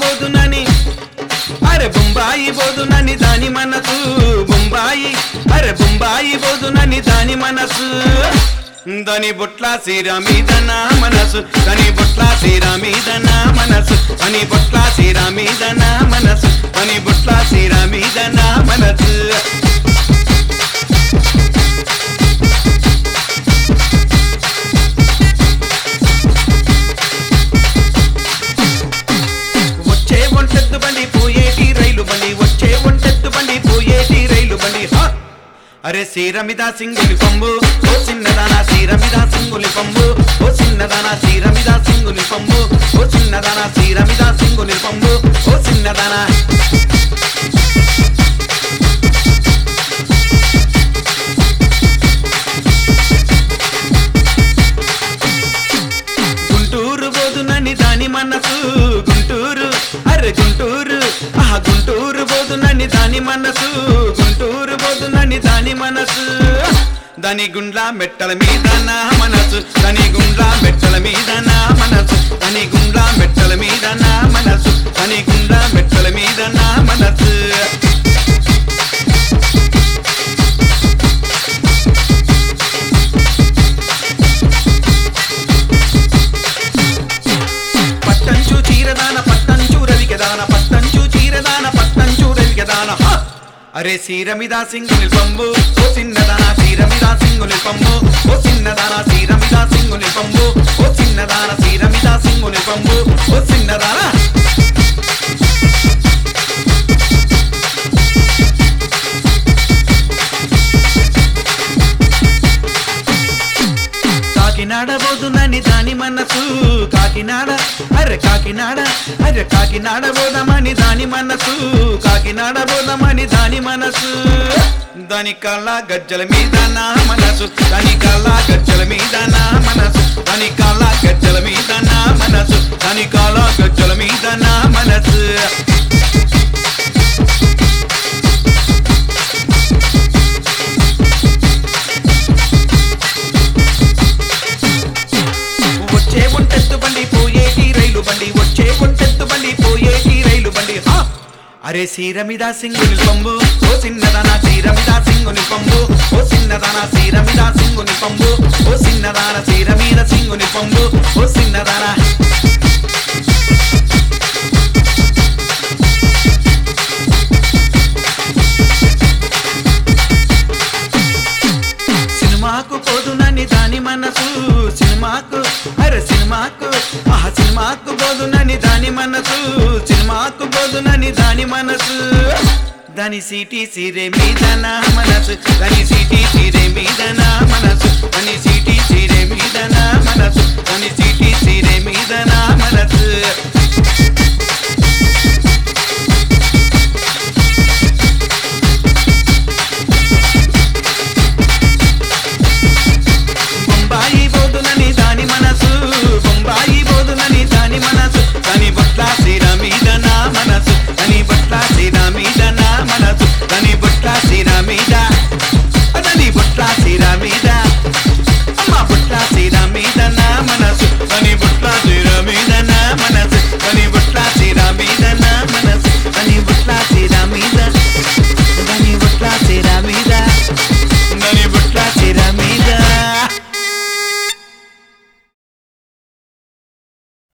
పోదునని అరే బొంబాయి పోదునని దాని మనసు బొంబాయి అరే బొంబాయి పోదునని దాని మనసు దాని బొట్ల సీర మీద నా మనసు దాని బొట్ల సీర మీద నా మనసు దాని బొట్ల సీర మీద నా మనసు దాని బొట్ల సీర మీద నా మనసు వచ్చే ఒంటెద్దు బండి పోయేటి రైలు బండి వచ్చే ఒంటెద్దు బండి పోయేటి రైలు బండి హా! అరే సీరమిద సింగులి పంబు ఓ చిన్నదానా సీరమిద సింగులి పంబు ఓ చిన్నదానా సీరమిద సింగులి పంబు ఓ చిన్నదానా సీరమిద సింగులి పంబు ఓ చిన్నదానా గుంటూరు బోదునని దాని మనసు గుంటూరు అరే గుంటూరు ఆహా గుంటూరు బోదునని దాని మనసు గుంటూరు బోదునని దాని మనసు దాని గుండ్ల మెట్టల మీద నా మనసు దాని గుండ్ల మెట్టల మీద నా మనసు దాని గుండ్ల మెట్టల మీద నా మనసు దాని గుండ్ల మెట్టల మీద నా మనసు పట్టంచు చీరదాన పట్టంచు రవికెదాన పట్టంచు చీరదాన పట్టంచు రవికెదాన హ! అరే సీరమిదా సింగుని పంబు ఓ చిన్నదాన సీరమిదా సింగుని పంబు ఓ చిన్నదాన సీరమిదా సింగుని పంబు ఓ చిన్నదాన సీరమిదా సింగుని పంబు ఓ చిన్నదాన కాకినాడ పోదునని దాని మనసు కాకినాడ అరే కాకినాడ అరే కాకినాడ పోదామని దాని మనసు కాకినాడ పోదామని దాని మనసు దాని కళ్ళ గజ్జల మీద నా మనసు దాని కళ్ళ గజ్జల మీద నా మనసు దాని కళ్ళ గజ్జల మీద నా మనసు దాని కళ్ళ గజ్జల మీద నా మనసు వచ్చే ఒంటెత్తు బండి పోయేటి రైలు బండి వచ్చే ఒంటెత్తు బండి పోయేటి రైలు బండి హా! అరే సీరమిదా సింగుని పంబు ఓ చిన్నదానా సీరమిదా సింగుని పంబు ఓ చిన్నదానా సీరమిదా సింగుని పంబు ఓ చిన్నదాన సీరమీద సింగుని పంబు ఓ చిన్నదానా సినిమాకు పోదునని దాని మనసు సినిమాకు అరే సినిమాకు ఆహా సినిమాకు పోదునని దాని మనసు సినిమాకు పోదునని దాని మనసు దాని సీటీ సీరే మీద నా మనసు దాని సీటీ సీరే మీద నా మనసు దాని సీటీ సీరే మీద నా మనసు దాని సీటీ సీరే మీద నా మనసు